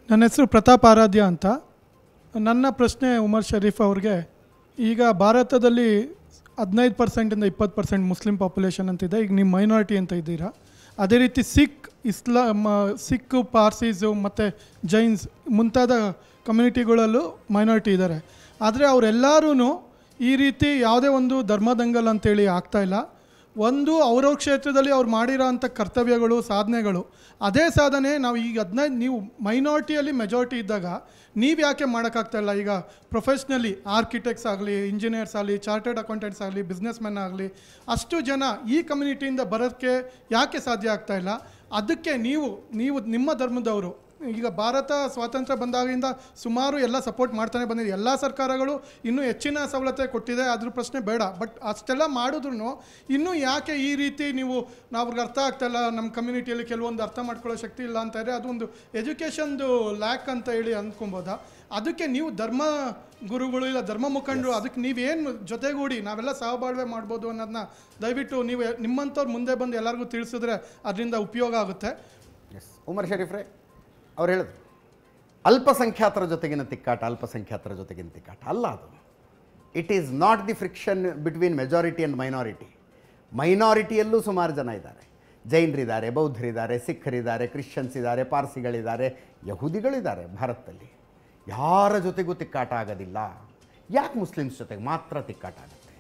ನನ್ನ ಹೆಸರು ಪ್ರತಾಪ್ ಆರಾಧ್ಯ ಅಂತ ನನ್ನ ಪ್ರಶ್ನೆ ಉಮರ್ ಶರೀಫ್ ಅವ್ರಿಗೆ ಈಗ ಭಾರತದಲ್ಲಿ ಹದಿನೈದು ಪರ್ಸೆಂಟಿಂದ ಇಪ್ಪತ್ತು ಪರ್ಸೆಂಟ್ ಮುಸ್ಲಿಂ ಪಾಪ್ಯುಲೇಷನ್ ಅಂತಿದೆ ಈಗ ನೀವು ಮೈನಾರಿಟಿ ಅಂತ ಇದ್ದೀರಾ ಅದೇ ರೀತಿ ಸಿಖ್ ಇಸ್ಲಾಂ ಸಿಖ್ ಪಾರ್ಸೀಸು ಮತ್ತು ಜೈನ್ಸ್ ಮುಂತಾದ ಕಮ್ಯುನಿಟಿಗಳಲ್ಲೂ ಮೈನಾರಿಟಿ ಇದ್ದಾರೆ ಆದರೆ ಅವರೆಲ್ಲರೂ ಈ ರೀತಿ ಯಾವುದೇ ಒಂದು ಧರ್ಮದಂಗಲ್ ಅಂತೇಳಿ ಆಗ್ತಾ ಇಲ್ಲ ಒಂದು ಅವ್ರವ್ರ ಕ್ಷೇತ್ರದಲ್ಲಿ ಅವ್ರು ಮಾಡಿರೋ ಅಂಥ ಕರ್ತವ್ಯಗಳು ಸಾಧನೆಗಳು ಅದೇ ಸಾಧನೆ ನಾವು ಈಗ ಹದಿನೈದು ನೀವು ಮೈನಾರಿಟಿಯಲ್ಲಿ ಮೆಜಾರಿಟಿ ಇದ್ದಾಗ ನೀವು ಯಾಕೆ ಮಾಡೋಕ್ಕಾಗ್ತಾ ಇಲ್ಲ ಈಗ ಪ್ರೊಫೆಷ್ನಲಿ ಆರ್ಕಿಟೆಕ್ಟ್ಸ್ ಆಗಲಿ ಇಂಜಿನಿಯರ್ಸ್ ಆಗಲಿ ಚಾರ್ಟರ್ಡ್ ಅಕೌಂಟೆಂಟ್ಸ್ ಆಗಲಿ ಬಿಸ್ನೆಸ್ ಮೆನ್ ಆಗಲಿ ಅಷ್ಟು ಜನ ಈ ಕಮ್ಯುನಿಟಿಯಿಂದ ಬರೋಕ್ಕೆ ಯಾಕೆ ಸಾಧ್ಯ ಆಗ್ತಾ ಇಲ್ಲ ಅದಕ್ಕೆ ನೀವು ನೀವು ನಿಮ್ಮ ಧರ್ಮದವರು ಈಗ ಭಾರತ ಸ್ವಾತಂತ್ರ್ಯ ಬಂದಾಗಿಂದ ಸುಮಾರು ಎಲ್ಲ ಸಪೋರ್ಟ್ ಮಾಡ್ತಾನೆ ಬಂದಿದೆ ಎಲ್ಲ ಸರ್ಕಾರಗಳು ಇನ್ನೂ ಹೆಚ್ಚಿನ ಸವಲತ್ತೆ ಕೊಟ್ಟಿದೆ ಅದ್ರ ಪ್ರಶ್ನೆ ಬೇಡ ಬಟ್ ಅಷ್ಟೆಲ್ಲ ಮಾಡಿದ್ರು ಇನ್ನೂ ಯಾಕೆ ಈ ರೀತಿ ನೀವು ನಾವು ಅವ್ರಿಗೆ ಅರ್ಥ ಆಗ್ತಾ ಇಲ್ಲ ನಮ್ಮ ಕಮ್ಯುನಿಟಿಯಲ್ಲಿ ಕೆಲವೊಂದು ಅರ್ಥ ಮಾಡ್ಕೊಳ್ಳೋ ಶಕ್ತಿ ಇಲ್ಲ ಅಂತ ಇದ್ರೆ ಅದೊಂದು ಎಜುಕೇಷನ್ದು ಲ್ಯಾಕ್ ಅಂತ ಹೇಳಿ ಅಂದ್ಕೊಬೋದಾ ಅದಕ್ಕೆ ನೀವು ಧರ್ಮ ಗುರುಗಳು ಇಲ್ಲ ಧರ್ಮ ಮುಖಂಡರು ಅದಕ್ಕೆ ನೀವೇನು ಜೊತೆಗೂಡಿ ನಾವೆಲ್ಲ ಸಹಬಾಳ್ವೆ ಮಾಡ್ಬೋದು ಅನ್ನೋದನ್ನ ದಯವಿಟ್ಟು ನೀವು ನಿಮ್ಮಂಥವ್ರು ಮುಂದೆ ಬಂದು ಎಲ್ಲರಿಗೂ ತಿಳಿಸಿದ್ರೆ ಅದರಿಂದ ಉಪಯೋಗ ಆಗುತ್ತೆ ಎಸ್ ಉಮರ್ ಶರೀಫ್ರೆ ಅವ್ರು ಹೇಳಿದ್ರು ಅಲ್ಪಸಂಖ್ಯಾತರ ಜೊತೆಗಿನ ತಿಕ್ಕಾಟ ಅಲ್ಪಸಂಖ್ಯಾತರ ಜೊತೆಗಿನ ತಿಕ್ಕಾಟ ಅಲ್ಲ ಅದು it is not the friction between majority and minority ಮೈನಾರಿಟಿಯಲ್ಲೂ ಸುಮಾರು ಜನ ಇದ್ದಾರೆ ಜೈನರಿದ್ದಾರೆ ಬೌದ್ಧರಿದ್ದಾರೆ ಸಿಖ್ಖರಿದ್ದಾರೆ ಕ್ರಿಶ್ಚಿಯನ್ಸ್ ಇದ್ದಾರೆ ಪಾರ್ಸಿಗಳಿದ್ದಾರೆ ಯಹೂದಿಗಳಿದ್ದಾರೆ ಭಾರತದಲ್ಲಿ ಯಾರ ಜೊತೆಗೂ ತಿಕ್ಕಾಟ ಆಗೋದಿಲ್ಲ ಯಾಕೆ ಮುಸ್ಲಿಮ್ಸ್ ಜೊತೆಗೆ ಮಾತ್ರ ತಿಕ್ಕಾಟ ಆಗುತ್ತೆ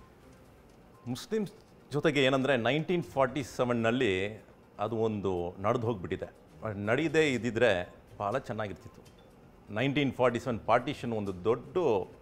ಮುಸ್ಲಿಮ್ಸ್ ಜೊತೆಗೆ ಏನಂದರೆ ನೈನ್ಟೀನ್ ಫಾರ್ಟಿ ಸೆವೆನ್ನಲ್ಲಿ ಅದು ಒಂದು ನಡೆದು ಹೋಗ್ಬಿಟ್ಟಿದೆ ಅದ್ ನಡೀದೇ ಇದ್ದಿದ್ರೆ ಭಾಳ ಚೆನ್ನಾಗಿರ್ತಿತ್ತು ನೈನ್ಟೀನ್ ಫಾರ್ಟಿ ಸೆವೆನ್ ಪಾರ್ಟಿಷನ್ ಒಂದು ದೊಡ್ಡ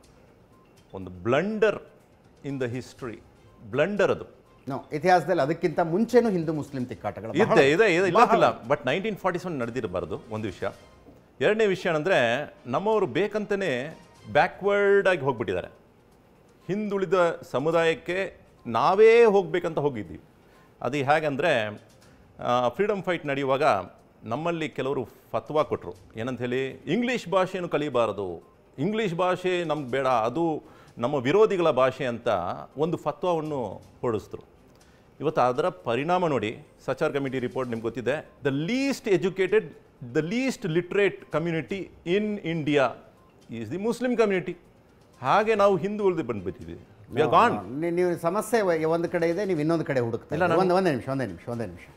ಒಂದು blunder in the history blunder ಅದು ನೋ ಇತಿಹಾಸದಲ್ಲಿ ಅದಕ್ಕಿಂತ ಮುಂಚೆನೂ ಹಿಂದೂ ಮುಸ್ಲಿಂ ತಿಕ್ಕಾಟಗಳು ಬಹಳ- ಇದೆ ಇದೆ ಇದೆ ಬಹಳ- ಇಲ್ಲ ಬಟ್ ನೈನ್ಟೀನ್ ಫಾರ್ಟಿ ಸೆವೆನ್ ನಡೆದಿರಬಾರ್ದು ಒಂದು ವಿಷಯ ಎರಡನೇ ವಿಷಯ ಏನಂದರೆ ನಮ್ಮವರು ಬೇಕಂತಲೇ ಬ್ಯಾಕ್ವರ್ಡ್ ಆಗಿ ಹೋಗ್ಬಿಟ್ಟಿದ್ದಾರೆ ಹಿಂದುಳಿದ ಸಮುದಾಯಕ್ಕೆ ನಾವೇ ಹೋಗ್ಬೇಕಂತ ಹೋಗಿದ್ದೀವಿ ಅದು ಹೇಗಂದರೆ ಫ್ರೀಡಮ್ ಫೈಟ್ ನಡೆಯುವಾಗ ನಮ್ಮಲ್ಲಿ ಕೆಲವರು ಫತ್ವಾ ಕೊಟ್ಟರು ಏನಂತ ಹೇಳಿ ಇಂಗ್ಲೀಷ್ ಭಾಷೆಯನ್ನು ಕಲಿಬಾರದು ಇಂಗ್ಲೀಷ್ ಭಾಷೆ ನಮ್ಗೆ ಬೇಡ ಅದು ನಮ್ಮ ವಿರೋಧಿಗಳ ಭಾಷೆ ಅಂತ ಒಂದು ಫತ್ವಾವನ್ನು ಹೊರಡಿಸಿದ್ರು ಇವತ್ತು ಅದರ ಪರಿಣಾಮ ನೋಡಿ ಸಚಾರ್ ಕಮಿಟಿ ರಿಪೋರ್ಟ್ ನಿಮ್ಗೆ ಗೊತ್ತಿದೆ the least educated the least literate community in India is the Muslim community ಹಾಗೆ ನಾವು ಹಿಂದೂ ಉಳಿದು ಬಂದ್ಬಿಟ್ಟಿದ್ದೀವಿ ವಿ ಆರ್ ಗಾನ್ ನೀ- ನೀವು ಸಮಸ್ಯೆ ವ- ಒಂದು ಕಡೆ ಇದೆ ನೀವು ಇನ್ನೊಂದು ಕಡೆ ಹುಡುಕ್ತಾ ಇಲ್ಲ, ಇದ್ದೀರಿ. ಒಂದು ಒಂದೇ ನಿಮಿಷ ಒಂದೇ ನಿಮಿಷ ಒಂದೇ ನಿಮಿಷ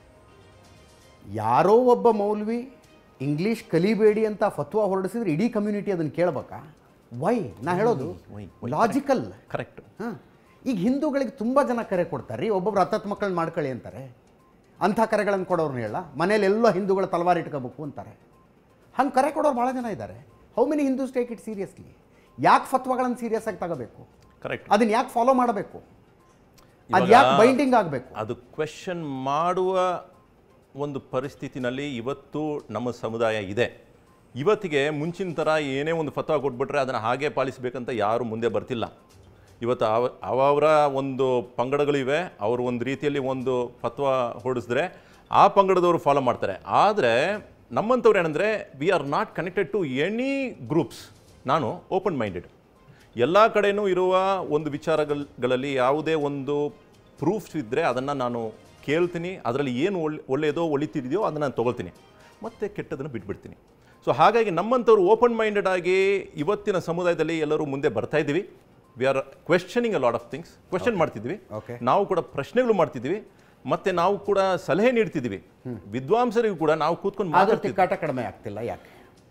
ಯಾರೋ ಒಬ್ಬ ಮೌಲ್ವಿ ಇಂಗ್ಲೀಷ್ ಕಲಿಬೇಡಿ ಅಂತ ಫತ್ವಾ ಹೊರಡಿಸಿದ್ರೆ ಇಡೀ ಕಮ್ಯುನಿಟಿ ಅದನ್ನು ಕೇಳ್ಬೇಕಾ ವೈ ನಾ ಹೇಳೋದು why, why? ಲಾಜಿಕಲ್ ಕರೆಕ್ಟ್ ಹಾಂ ಈಗ ಹಿಂದೂಗಳಿಗೆ ತುಂಬ ಜನ ಕರೆ ಕೊಡ್ತಾರೆ ರೀ ಒಬ್ಬೊಬ್ರು ಹತ್ತತ್ತು ಮಕ್ಕಳನ್ನ ಮಾಡ್ಕೊಳ್ಳಿ ಅಂತಾರೆ ಅಂಥ ಕರೆಗಳನ್ನು ಕೊಡೋರ್ನ ಹೇಳ ಮನೇಲಿ ಎಲ್ಲೋ ಹಿಂದೂಗಳ ತಲವಾರು ಇಟ್ಕೋಬೇಕು ಅಂತಾರೆ ಹಂಗೆ ಕರೆ ಕೊಡೋರು ಭಾಳ ಜನ ಇದ್ದಾರೆ how many Hindus take it seriously ಯಾಕೆ ಫತ್ವಾಗಳನ್ನು ಸೀರಿಯಸ್ ಆಗಿ ತಗೋಬೇಕು ಕರೆಕ್ಟ್ ಅದನ್ನ ಯಾಕೆ ಫಾಲೋ ಮಾಡಬೇಕು ಅದು ಇವಾಗ ಯಾಕೆ ಬೈಂಡಿಂಗ್ ಆಗಬೇಕು ಅದು ಕ್ವೆಶನ್ ಮಾಡುವ ಒಂದು ಪರಿಸ್ಥಿತಿನಲ್ಲಿ ಇವತ್ತು ನಮ್ಮ ಸಮುದಾಯ ಇದೆ ಇವತ್ತಿಗೆ ಮುಂಚಿನ ಥರ ಏನೇ ಒಂದು ಫತ್ವಾ ಕೊಟ್ಬಿಟ್ರೆ ಅದನ್ನು ಹಾಗೆ ಪಾಲಿಸಬೇಕಂತ ಯಾರು ಮುಂದೆ ಬರ್ತಿಲ್ಲ ಇವತ್ತು ಅವ ಅವರ ಒಂದು ಪಂಗಡಗಳಿವೆ ಅವರು ಒಂದು ರೀತಿಯಲ್ಲಿ ಒಂದು ಫತ್ವಾ ಹೊರಡಿಸಿದ್ರೆ ಆ ಪಂಗಡದವರು ಫಾಲೋ ಮಾಡ್ತಾರೆ ಆದರೆ ನಮ್ಮಂಥವ್ರು ಏನಂದರೆ we are not connected to any groups ನಾನು ಓಪನ್ ಮೈಂಡೆಡ್ ಎಲ್ಲ ಕಡೆನೂ ಇರುವ ಒಂದು ವಿಚಾರಗಳಲ್ಲಿ ಯಾವುದೇ ಒಂದು ಪ್ರೂಫ್ಸ್ ಇದ್ದರೆ ಅದನ್ನು ನಾನು ಕೇಳ್ತೀನಿ ಅದರಲ್ಲಿ ಏನು ಒಳ್ಳೆ ಒಳ್ಳೆಯದೋ ಒಳಿತಿದೆಯೋ ಅದನ್ನು ನಾನು ತೊಗೊಳ್ತೀನಿ ಮತ್ತು ಕೆಟ್ಟದನ್ನು ಬಿಟ್ಬಿಡ್ತೀನಿ ಸೊ ಹಾಗಾಗಿ ನಮ್ಮಂಥವ್ರು ಓಪನ್ ಮೈಂಡೆಡ್ ಆಗಿ ಇವತ್ತಿನ ಸಮುದಾಯದಲ್ಲಿ ಎಲ್ಲರೂ ಮುಂದೆ ಬರ್ತಾ ಇದ್ದೀವಿ we are questioning a lot of things question ಮಾಡ್ತಿದ್ವಿ Okay. ನಾವು ಕೂಡ ಪ್ರಶ್ನೆಗಳು ಮಾಡ್ತಿದ್ವಿ ಮತ್ತು ನಾವು ಕೂಡ ಸಲಹೆ ನೀಡ್ತಿದ್ದೀವಿ ವಿದ್ವಾಂಸರಿಗೂ ಕೂಡ ನಾವು ಕೂತ್ಕೊಂಡು ಆದರೂ ಮಾತಾಡ್ತಿದ್ವಿ ತಿಕ್ಕಾಟ ಕಡಿಮೆ ಆಗ್ತಿಲ್ಲ ಯಾಕೆ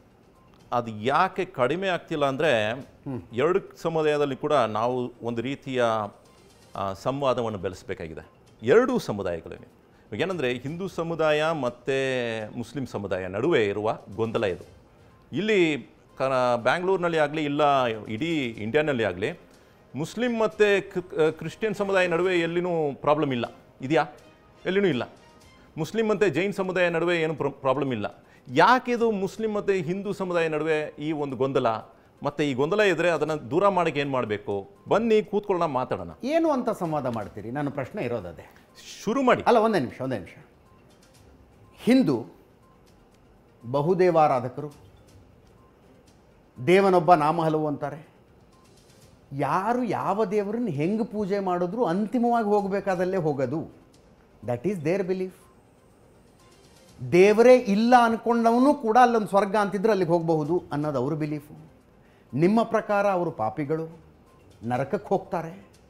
ಅದು ಯಾಕೆ ಕಡಿಮೆ ಆಗ್ತಿಲ್ಲ ಅಂದರೆ ಎರಡು ಸಮುದಾಯದಲ್ಲಿ ಕೂಡ ನಾವು ಒಂದು ರೀತಿಯ ಆ, ಸಂವಾದವನ್ನು ಬೆಳೆಸಬೇಕಾಗಿದೆ ಎರಡೂ ಸಮುದಾಯಗಳಲ್ಲಿ ಇವಾಗ ಏನಂದರೆ ಹಿಂದೂ ಸಮುದಾಯ ಮತ್ತು ಮುಸ್ಲಿಂ ಸಮುದಾಯ ನಡುವೆ ಇರುವ ಗೊಂದಲ ಇದು ಇಲ್ಲಿ ಕ ಬ್ಯಾಂಗ್ಳೂರಿನಲ್ಲಿ ಆಗಲಿ ಇಲ್ಲ ಇಡೀ ಇಂಡಿಯಾನಲ್ಲಿ ಆಗಲಿ ಮುಸ್ಲಿಂ ಮತ್ತು ಕ್ರಿಶ್ಚಿಯನ್ ಸಮುದಾಯ ನಡುವೆ ಎಲ್ಲಿನೂ ಪ್ರಾಬ್ಲಮ್ ಇಲ್ಲ ಇದೆಯಾ ಎಲ್ಲಿನೂ ಇಲ್ಲ ಮುಸ್ಲಿಂ ಮತ್ತು ಜೈನ್ ಸಮುದಾಯ ನಡುವೆ ಏನು ಪ್ರಾಬ್ಲಮ್ ಇಲ್ಲ ಯಾಕೆ ಇದು ಮುಸ್ಲಿಂ ಮತ್ತು ಹಿಂದೂ ಸಮುದಾಯ ನಡುವೆ ಈ ಒಂದು ಗೊಂದಲ ಮತ್ತು ಈ ಗೊಂದಲ ಇದ್ದರೆ ಅದನ್ನು ದೂರ ಮಾಡೋಕ್ಕೆ ಏನು ಮಾಡಬೇಕು ಬನ್ನಿ ಕೂತ್ಕೊಳ್ಳೋಣ ಮಾತಾಡೋಣ ಏನು ಅಂತ ಸಂವಾದ ಮಾಡ್ತೀರಿ ನನ್ನ ಪ್ರಶ್ನೆ ಇರೋದದೇ ಶುರು ಮಾಡಿ ಅಲ್ಲ ಒಂದೇ ನಿಮಿಷ ಒಂದೇ ನಿಮಿಷ ಹಿಂದೂ ಬಹುದೇವಾರಾಧಕರು ದೇವನೊಬ್ಬ ನಾಮ ಹಲವು ಅಂತಾರೆ ಯಾರು ಯಾವ ದೇವರನ್ನ ಹೆಂಗೆ ಪೂಜೆ ಮಾಡಿದ್ರು ಅಂತಿಮವಾಗಿ ಹೋಗಬೇಕಾದಲ್ಲೇ ಹೋಗೋದು ದಟ್ ಈಸ್ ದೇರ್ ಬಿಲೀಫ್ ದೇವರೇ ಇಲ್ಲ ಅನ್ಕೊಂಡವನು ಕೂಡ ಅಲ್ಲೊಂದು ಸ್ವರ್ಗ ಅಂತಿದ್ರೆ ಅಲ್ಲಿಗೆ ಹೋಗಬಹುದು ಅನ್ನೋದು ಅವ್ರ ಬಿಲೀಫು ನಿಮ್ಮ ಪ್ರಕಾರ ಅವರು ಪಾಪಿಗಳು ನರಕಕ್ಕೆ ಹೋಗ್ತಾರೆ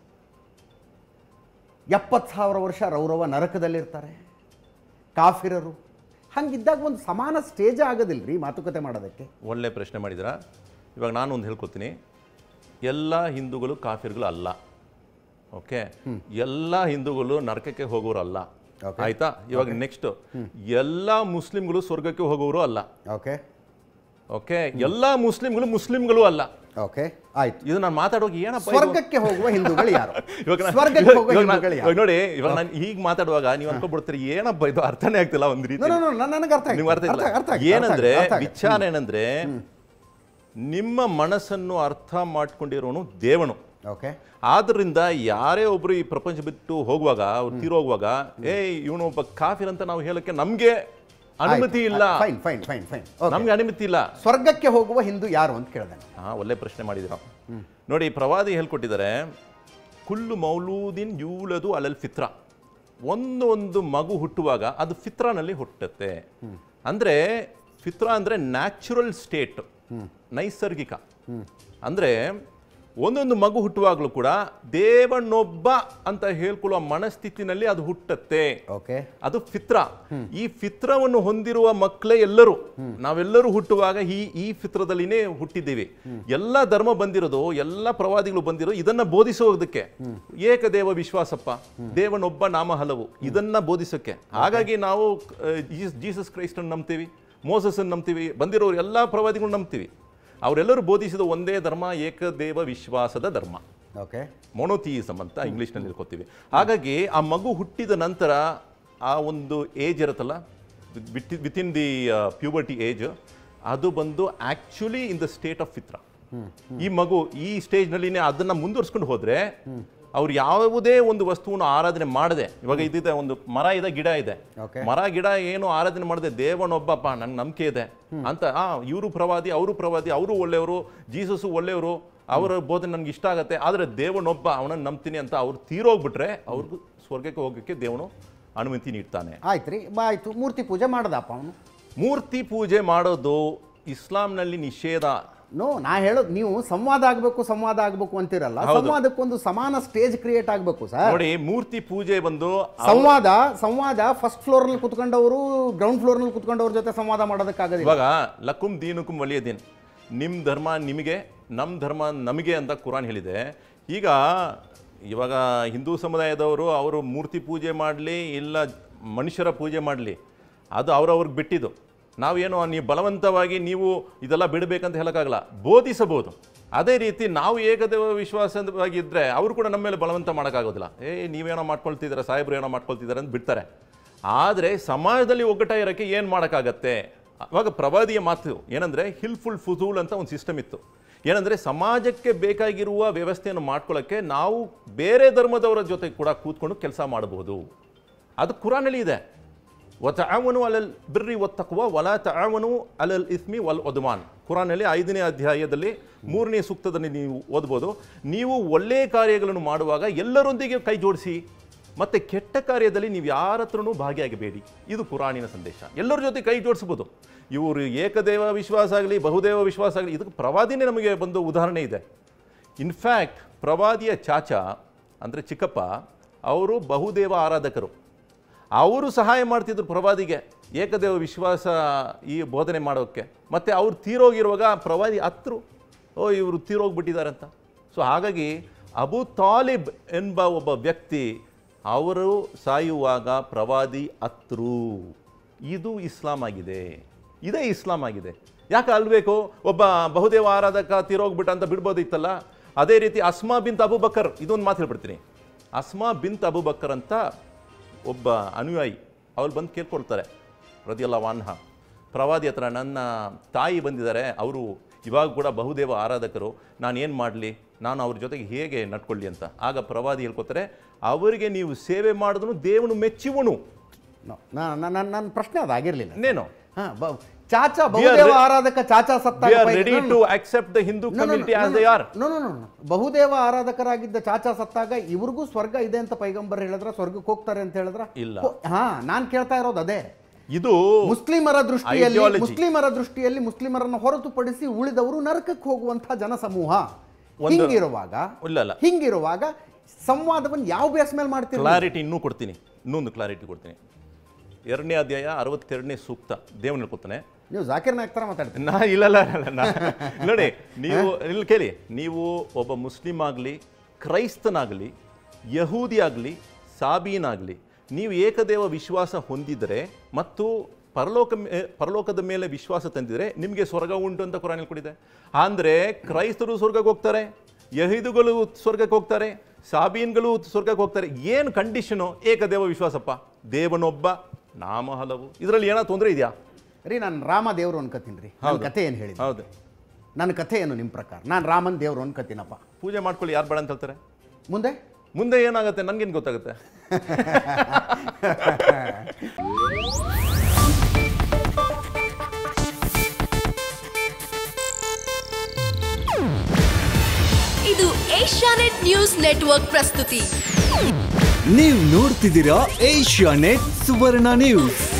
ಎಪ್ಪತ್ತು ಸಾವಿರ ವರ್ಷ ರೌರವ ನರಕದಲ್ಲಿರ್ತಾರೆ ಕಾಫಿರರು ಹಂಗಿದ್ದಾಗ ಒಂದು ಸಮಾನ ಸ್ಟೇಜ್ ಆಗೋದಿಲ್ಲ ರೀ ಮಾತುಕತೆ ಮಾಡೋದಕ್ಕೆ ಒಳ್ಳೆ ಪ್ರಶ್ನೆ ಮಾಡಿದ್ದೀರಾ ಇವಾಗ ನಾನು ಒಂದು ಹೇಳ್ಕೊತೀನಿ ಎಲ್ಲ ಹಿಂದೂಗಳು ಕಾಫಿರ್ಗಳು ಅಲ್ಲ ಓಕೆ ಎಲ್ಲ ಹಿಂದೂಗಳು ನರಕಕ್ಕೆ ಹೋಗೋರು ಅಲ್ಲ Okay. ಆಯ್ತಾ ಇವಾಗ ನೆಕ್ಸ್ಟ್ ಎಲ್ಲ ಮುಸ್ಲಿಮ್ಗಳು ಸ್ವರ್ಗಕ್ಕೆ ಹೋಗೋರು ಅಲ್ಲ ಓಕೆ ಓಕೆ ಎಲ್ಲ ಮುಸ್ಲಿಮ್ಗಳು ಮುಸ್ಲಿಮ್ಗಳು ಅಲ್ಲ ಓಕೆ ಆಯ್ತು ಇದು ನಾನು ಮಾತಾಡುವಾಗ ಏನಪ್ಪ ಇದು? ಸ್ವರ್ಗಕ್ಕೆ ಹೋಗುವ ಹಿಂದೂಗಳು ಯಾರು ಇವಾಗ ನಾನು- ಸ್ವರ್ಗಕ್ಕೆ ಹೋಗುವ ಇವಾಗ ನಾನು- ಹಿಂದೂಗಳು ಇವಾಗ ಯಾರು ನೋಡಿ ಇವಾಗ ನಾನು ಹೀಗೆ ಮಾತಾಡುವಾಗ ನೀವು ಅನ್ಕೊಬಿಡ್ತೀರಿ ಏನಪ್ಪ ಇದು ಅರ್ಥನೇ ಆಗ್ತಿಲ್ಲ ಒಂದ್ ರೀತಿ ನೋ, ನೋ, ನೋ, ನನಗೆ ಅರ್ಥ ಆಯ್ತು. ನಿಮ್ಗೆ ಅರ್ಥ ಇಲ್ಲ ಅರ್ಥ- ಅರ್ಥ ಆಯ್ತು, ಏನಂದ್ರೆ ಅರ್ಥ ಆಯ್ತು, ಅರ್ಥ ಆಯ್ತು. ವಿಚಾರ ಏನಂದ್ರೆ ನಿಮ್ಮ ಮನಸ್ಸನ್ನು ಅರ್ಥ ಮಾಡ್ಕೊಂಡಿರೋನು ದೇವನು ಓಕೆ ಆದ್ರಿಂದ ಯಾರೇ ಒಬ್ರು ಈ ಪ್ರಪಂಚ ಬಿಟ್ಟು ಹೋಗುವಾಗ ಅವ್ರು ತೀರೋ ಹೋಗುವಾಗ ಏ ಇವನು ಒಬ್ಬ ಕಾಫಿರ್ ಅಂತ ನಾವು ಹೇಳಕ್ಕೆ ನಮ್ಗೆ ಅನುಮತಿ ಇಲ್ಲ ಫೈನ್ ಫೈನ್ ಫೈನ್ ಫೈನ್ ನಮ್ಗೆ ಅನುಮತಿ ಇಲ್ಲ ಸ್ವರ್ಗಕ್ಕೆ ಹೋಗುವ ಹಿಂದೂ ಯಾರು ಅಂತ ಕೇಳಿದೆ ಹಾ ಒಳ್ಳೆ ಪ್ರಶ್ನೆ ಮಾಡಿದಿರ ನೋಡಿ ಪ್ರವಾದಿ ಹೇಳ್ಕೊಟ್ಟಿದ್ದಾರೆ ಕುಲ್ಲು ಮೌಲೂದಿನ್ ಯೂಲದು ಅಲಲ್ ಫಿತ್ರ ಒಂದು ಒಂದು ಮಗು ಹುಟ್ಟುವಾಗ ಅದು ಫಿತ್ರಾನಲ್ಲಿ ಹುಟ್ಟುತ್ತೆ ಅಂದ್ರೆ ಫಿತ್ರ ಅಂದ್ರೆ ನ್ಯಾಚುರಲ್ ಸ್ಟೇಟ್ ನೈಸರ್ಗಿಕ ಅಂದ್ರೆ ಒಂದೊಂದು ಮಗು ಹುಟ್ಟುವಾಗಲೂ ಕೂಡ ದೇವನೊಬ್ಬ ಅಂತ ಹೇಳ್ಕೊಳ್ಳುವ ಮನಸ್ಥಿತಿನಲ್ಲಿ ಅದು ಹುಟ್ಟತ್ತೆ ಓಕೆ ಅದು ಫಿತ್ರ ಈ ಫಿತ್ರವನ್ನು ಹೊಂದಿರುವ ಮಕ್ಕಳೇ ಎಲ್ಲರೂ ನಾವೆಲ್ಲರೂ ಹುಟ್ಟುವಾಗ ಈ ಈ ಫಿತ್ರದಲ್ಲಿನೇ ಹುಟ್ಟಿದ್ದೀವಿ ಎಲ್ಲ ಧರ್ಮ ಬಂದಿರೋದು ಎಲ್ಲ ಪ್ರವಾದಿಗಳು ಬಂದಿರೋದು ಇದನ್ನ ಬೋಧಿಸೋದಕ್ಕೆ ಏಕದೇವ ವಿಶ್ವಾಸಪ್ಪ ದೇವನೊಬ್ಬ ನಾಮ ಹಲವು ಇದನ್ನ ಬೋಧಿಸೋಕೆ ಹಾಗಾಗಿ ನಾವು ಜೀಸಸ್ ಕ್ರೈಸ್ಟ್ ಅನ್ನು ನಂಬ್ತೀವಿ ಮೋಸಸ್ ಅನ್ನು ನಂಬ್ತೀವಿ ಬಂದಿರೋರು ಎಲ್ಲ ಪ್ರವಾದಿಗಳು ನಂಬ್ತೀವಿ ಅವರೆಲ್ಲರೂ ಬೋಧಿಸಿದ ಒಂದೇ ಧರ್ಮ ಏಕದೇವ ವಿಶ್ವಾಸದ ಧರ್ಮ ಓಕೆ ಮೊನೋಥಿಯಿಸಮ್ ಅಂತ ಇಂಗ್ಲೀಷ್ನಲ್ಲಿ ಇರ್ಕೋತೀವಿ ಹಾಗಾಗಿ ಆ ಮಗು ಹುಟ್ಟಿದ ನಂತರ ಆ ಒಂದು ಏಜ್ ಇರುತ್ತಲ್ಲ with in the puberty age ಅದು ಬಂದು actually in the state of ಫಿತ್ರ ಈ ಮಗು ಈ ಸ್ಟೇಜ್ನಲ್ಲಿನೇ ಅದನ್ನ ಮುಂದುವರ್ಸ್ಕೊಂಡು ಹೋದ್ರೆ ಅವ್ರು ಯಾವುದೇ ಒಂದು ವಸ್ತುವನ್ನು ಆರಾಧನೆ ಮಾಡದೆ ಇವಾಗ ಇದಿದೆ ಒಂದು ಮರ ಇದೆ ಗಿಡ ಇದೆ Okay. ಮರ ಗಿಡ ಏನು ಆರಾಧನೆ ಮಾಡದೆ ದೇವನೊಬ್ಬಪ್ಪ ನಂಗೆ ನಂಬಿಕೆ ಇದೆ ಅಂತ ಆ ಇವರು ಪ್ರವಾದಿ ಅವರು ಪ್ರವಾದಿ ಅವರು ಒಳ್ಳೆಯವರು ಜೀಸಸ್ಸು ಒಳ್ಳೆಯವರು ಅವರ ಬೋಧನೆ ನನಗೆ ಇಷ್ಟ ಆಗತ್ತೆ ಆದರೆ ದೇವನೊಬ್ಬ ಅವನನ್ನು ನಂಬ್ತೀನಿ ಅಂತ ಅವ್ರು ತೀರೋಗ್ಬಿಟ್ರೆ ಅವ್ರಿಗೂ ಸ್ವರ್ಗಕ್ಕೆ ಹೋಗೋಕ್ಕೆ ದೇವನು ಅನುಮತಿ ನೀಡ್ತಾನೆ ಆಯ್ತು ರೀ ಬಾ ಆಯ್ತು ಮೂರ್ತಿ ಪೂಜೆ ಮಾಡದಪ್ಪ ಅವನು ಮೂರ್ತಿ ಪೂಜೆ ಮಾಡೋದು ಇಸ್ಲಾಂನಲ್ಲಿ ನಿಷೇಧ ನೋ ನಾ ಹೇಳೋದು ನೀವು ಸಂವಾದ ಆಗಬೇಕು ಸಂವಾದ ಆಗಬೇಕು ಅಂತಿರಲ್ಲ ಸಂವಾದಕ್ಕೊಂದು ಸಮಾನ ಸ್ಟೇಜ್ ಕ್ರಿಯೇಟ್ ಆಗಬೇಕು ಸರ್ ನೋಡಿ ಮೂರ್ತಿ ಪೂಜೆ ಬಂದು ಸಂವಾದ ಸಂವಾದ ಫಸ್ಟ್ ಫ್ಲೋರ್ ನಲ್ಲಿ ಕುತ್ಕೊಂಡವರು ಗ್ರೌಂಡ್ ಫ್ಲೋರ್ ನಲ್ಲಿ ಕುತ್ಕೊಂಡವ್ರ ಜೊತೆ ಸಂವಾದ ಮಾಡೋದಕ್ಕಾಗೋದಿಲ್ಲ ಇವಾಗ ಲಕುಂ ದೀನುಕುಂ ವಲಿಯ ದೀನ್ ನಿಮ್ಮ ಧರ್ಮ ನಿಮಗೆ ನಮ್ಮ ಧರ್ಮ ನಮಗೆ ಅಂತ ಕುರಾನ್ ಹೇಳಿದೆ ಈಗ ಇವಾಗ ಹಿಂದೂ ಸಮುದಾಯದವರು ಅವರು ಮೂರ್ತಿ ಪೂಜೆ ಮಾಡಲಿ ಇಲ್ಲ ಮನುಷ್ಯರ ಪೂಜೆ ಮಾಡಲಿ ಅದು ಅವ್ರವ್ರಿಗೆ ಬಿಟ್ಟಿದ್ದು ನಾವೇನು ನೀವು ಬಲವಂತವಾಗಿ ನೀವು ಇದೆಲ್ಲ ಬಿಡಬೇಕಂತ ಹೇಳೋಕ್ಕಾಗಲ್ಲ ಬೋಧಿಸಬಹುದು ಅದೇ ರೀತಿ ನಾವು ಏಕದೇವ ವಿಶ್ವಾಸವಾಗಿದ್ದರೆ ಅವರು ಕೂಡ ನಮ್ಮ ಮೇಲೆ ಬಲವಂತ ಮಾಡೋಕ್ಕಾಗೋದಿಲ್ಲ ಏ ನೀವೇನೋ ಮಾಡ್ಕೊಳ್ತಿದ್ದೀರಾ ಸಾಹೇಬ್ರು ಏನೋ ಮಾಡ್ಕೊಳ್ತಿದ್ದಾರೆ ಅಂತ ಬಿಡ್ತಾರೆ ಆದರೆ ಸಮಾಜದಲ್ಲಿ ಒಗ್ಗಟ್ಟ ಇರೋಕ್ಕೆ ಏನು ಮಾಡೋಕ್ಕಾಗತ್ತೆ ಅವಾಗ ಪ್ರವಾದಿಯ ಮಾತು ಏನಂದರೆ ಹಿಲ್ಫುಲ್ ಫುಜೂಲ್ ಅಂತ ಒಂದು ಸಿಸ್ಟಮ್ ಇತ್ತು ಏನಂದರೆ ಸಮಾಜಕ್ಕೆ ಬೇಕಾಗಿರುವ ವ್ಯವಸ್ಥೆಯನ್ನು ಮಾಡ್ಕೊಳ್ಳೋಕ್ಕೆ ನಾವು ಬೇರೆ ಧರ್ಮದವರ ಜೊತೆ ಕೂಡ ಕೂತ್ಕೊಂಡು ಕೆಲಸ ಮಾಡಬಹುದು ಅದು ಕುರಾನಲ್ಲಿ ಇದೆ ವತಾವನು ಅಲಲ್ ಬಿರ್ರಿ ಒತ್ತಕುವ ವಲ ತಾವನು ಅಲಲ್ ಇಸ್ಮಿ ವಲ್ ಒದ್ಮಾನ್ ಕುರಾನಲ್ಲಿ ಐದನೇ ಅಧ್ಯಾಯದಲ್ಲಿ ಮೂರನೇ ಸೂಕ್ತದಲ್ಲಿ ನೀವು ಓದ್ಬೋದು ನೀವು ಒಳ್ಳೆಯ ಕಾರ್ಯಗಳನ್ನು ಮಾಡುವಾಗ ಎಲ್ಲರೊಂದಿಗೆ ಕೈ ಜೋಡಿಸಿ ಮತ್ತೆ ಕೆಟ್ಟ ಕಾರ್ಯದಲ್ಲಿ ನೀವು ಯಾರ ಹತ್ರನೂ ಭಾಗಿಯಾಗಬೇಡಿ ಇದು ಕುರಾನಿನ ಸಂದೇಶ ಎಲ್ಲರ ಜೊತೆ ಕೈ ಜೋಡಿಸ್ಬೋದು ಇವರು ಏಕದೇವ ವಿಶ್ವಾಸ ಆಗಲಿ ಬಹುದೇವ ವಿಶ್ವಾಸ ಆಗಲಿ ಇದಕ್ಕೆ ಪ್ರವಾದಿನೇ ನಮಗೆ ಬಂದು ಉದಾಹರಣೆ ಇದೆ ಇನ್ಫ್ಯಾಕ್ಟ್ ಪ್ರವಾದಿಯ ಚಾಚಾ ಅಂದರೆ ಚಿಕ್ಕಪ್ಪ ಅವರು ಬಹುದೇವ ಆರಾಧಕರು ಅವರು ಸಹಾಯ ಮಾಡ್ತಿದ್ರು ಪ್ರವಾದಿಗೆ ಏಕದೇವ ವಿಶ್ವಾಸ ಈ ಬೋಧನೆ ಮಾಡೋಕ್ಕೆ ಮತ್ತು ಅವ್ರು ತೀರೋಗಿರುವಾಗ ಪ್ರವಾದಿ ಹತ್ರು ಓ ಇವರು ತೀರೋಗ್ಬಿಟ್ಟಿದ್ದಾರೆ ಅಂತ ಸೊ ಹಾಗಾಗಿ ಅಬು ತಾಲಿಬ್ ಎಂಬ ಒಬ್ಬ ವ್ಯಕ್ತಿ ಅವರು ಸಾಯುವಾಗ ಪ್ರವಾದಿ ಹತ್ರು ಇದು ಇಸ್ಲಾಂ ಆಗಿದೆ ಇದೇ ಇಸ್ಲಾಂ ಆಗಿದೆ ಯಾಕೆ ಅಲ್ಬೇಕು ಒಬ್ಬ ಬಹುದೇವ ಆರಾಧಕ ತೀರೋಗ್ಬಿಟ್ಟ ಅಂತ ಬಿಡ್ಬೋದಿತ್ತಲ್ಲ ಅದೇ ರೀತಿ ಅಸ್ಮಾ ಬಿಂತ್ ಅಬುಬಕರ್ ಇದೊಂದು ಮಾತು ಹೇಳ್ಬಿಡ್ತೀನಿ ಅಸ್ಮಾ ಬಿಂತ್ ಅಬುಬಕರ್ ಅಂತ ಒಬ್ಬ ಅನುಯಾಯಿ ಅವ್ರು ಬಂದು ಕೇಳ್ಕೊಳ್ತಾರೆ ರದಿಯಲ್ಲ ವಾನ್ಹ ಪ್ರವಾದಿ ಹತ್ರ ನನ್ನ ತಾಯಿ ಬಂದಿದ್ದಾರೆ ಅವರು ಇವಾಗ ಕೂಡ ಬಹುದೇವ ಆರಾಧಕರು ನಾನು ಏನು ಮಾಡಲಿ ನಾನು ಅವ್ರ ಜೊತೆಗೆ ಹೇಗೆ ನಡ್ಕೊಳ್ಳಿ ಅಂತ ಆಗ ಪ್ರವಾದಿ ಹೇಳ್ಕೊತಾರೆ ಅವರಿಗೆ ನೀವು ಸೇವೆ ಮಾಡಿದ್ರು ದೇವನು ಮೆಚ್ಚುವನು ನನ್ನ ಪ್ರಶ್ನೆ ಅದಾಗಿರ್ಲಿಲ್ಲ ಇನ್ನೇನು ಹಾ, ಬ- ಚಾಚಾ ಬಹುದೇವ re- ಆರಾಧಕ ಚಾಚಾ ಸತ್ತಾಗ ವಿ ಆರ್ ಪೈ- ready no, no, to accept the Hindu no, no, no, community no, as no, they are no, no, no, no. ಬಹುದೇವ ಆರಾಧಕರಾಗಿದ್ದ ಚಾಚಾ ಸತ್ತಾಗ ಇವ್ರಿಗೂ ಸ್ವರ್ಗ ಇದೆ ಅಂತ ಪೈಗಂಬರ್ ಹೇಳಿದ್ರ ಸ್ವರ್ಗಕ್ಕೆ ಹೋಗ್ತಾರೆ ಅಂತ ಹೇಳಿದ್ರ ಇಲ್ಲ. ಹೋ- ಹಾ ನಾನ್ ಕೇಳ್ತಾ ಇರೋದು ಅದೇ ಇದು ಮುಸ್ಲಿಮರ ದೃಷ್ಟಿಯಲ್ಲಿ Ideology. ಮುಸ್ಲಿಮರ ದೃಷ್ಟಿಯಲ್ಲಿ ಮುಸ್ಲಿಮರನ್ನು ಹೊರತುಪಡಿಸಿ ಉಳಿದವರು ನರಕಕ್ಕೆ ಹೋಗುವಂತಹ ಜನಸಮೂಹ ಒಂದು- ಹಿಂಗಿರುವಾಗ ಇಲ್ಲ, ಇಲ್ಲ. ಹಿಂಗಿರುವಾಗ ಸಂವಾದವನ್ನು ಯಾವ ಬೇಸ್ ಮೇಲೆ ಮಾಡ್ತೀರಿ ಕ್ಲಾರಿಟಿ ಇನ್ನೂ ಕೊಡ್ತೀನಿ ಇನ್ನೊಂದು ಕ್ಲಾರಿಟಿ ಕೊಡ್ತೀನಿ ಎರಡನೇ ಅಧ್ಯಾಯ ಅರವತ್ತೆರಡನೇ ಸೂಕ್ತ ದೇವನ ಹೇಳ್ಕೊತಾನೆ ನೀವು ಜಾಕಿರ್ ನಾಯಕ್ ತರ ಮಾತಾಡ್ತೀರಿ ನಾ ಇಲ್ಲ ಇಲ್ಲ, ಇಲ್ಲ, ನಾ- ನೋಡಿ ನೀವು ಇಲ್ಲಿ ಕೇಳಿ ನೀವು ಒಬ್ಬ ಮುಸ್ಲಿಂ ಆಗಲಿ ಕ್ರೈಸ್ತನಾಗಲಿ ಯಹೂದಿ ಆಗಲಿ ಸಾಬೀನಾಗಲಿ ನೀವು ಏಕದೇವ ವಿಶ್ವಾಸ ಹೊಂದಿದರೆ ಮತ್ತು ಪರಲೋಕ ಮೇ- ಪರಲೋಕದ ಮೇಲೆ ವಿಶ್ವಾಸ ತಂದಿದ್ರೆ ನಿಮಗೆ ಸ್ವರ್ಗ ಉಂಟು ಅಂತ ಕುರಾನಲ್ಲಿ ಕೊಡಿದೆ ಅಂದರೆ ಕ್ರೈಸ್ತರು ಸ್ವರ್ಗಕ್ಕೆ ಹೋಗ್ತಾರೆ ಯಹೂದುಗಳು ಸ್ವರ್ಗಕ್ಕೆ ಹೋಗ್ತಾರೆ ಸಾಬೀನ್ಗಳು ಸ್ವರ್ಗಕ್ಕೆ ಹೋಗ್ತಾರೆ ಏನು ಕಂಡೀಷನು ಏಕದೇವ ವಿಶ್ವಾಸಪ್ಪ ದೇವನೊಬ್ಬ ನಾಮ ಹಲವು ಇದರಲ್ಲಿ ಏನೋ ತೊಂದರೆ ಇದೆಯಾ ರೀ ನಾನು ರಾಮ ದೇವರು ಅನ್ಕೋತೀನಿ ರೀ ನನ್ನ ಕಥೆ ಏನು ಹೇಳಿ ಹೌದು ನನ್ನ ಕಥೆ ಏನು ನಿಮ್ಮ ಪ್ರಕಾರ ನಾನು ರಾಮನ್ ದೇವರು ಅನ್ಕೋತೀನಪ್ಪ ಪೂಜೆ ಮಾಡ್ಕೊಳ್ಳಿ ಯಾರು ಬೇಡ ಅಂತ ಹೇಳ್ತಾರೆ ಮುಂದೆ ಮುಂದೆ ಏನಾಗುತ್ತೆ ನನ್ಗೇನು ಗೊತ್ತಾಗುತ್ತೆ ಇದು ಏಷ್ಯಾನೆಟ್ ನ್ಯೂಸ್ ನೆಟ್ವರ್ಕ್ ಪ್ರಸ್ತುತಿ ನೀವು ನೋಡ್ತಿದ್ದೀರಾ ಏಷ್ಯಾ ನೆಟ್ ಸುವರ್ಣ ನ್ಯೂಸ್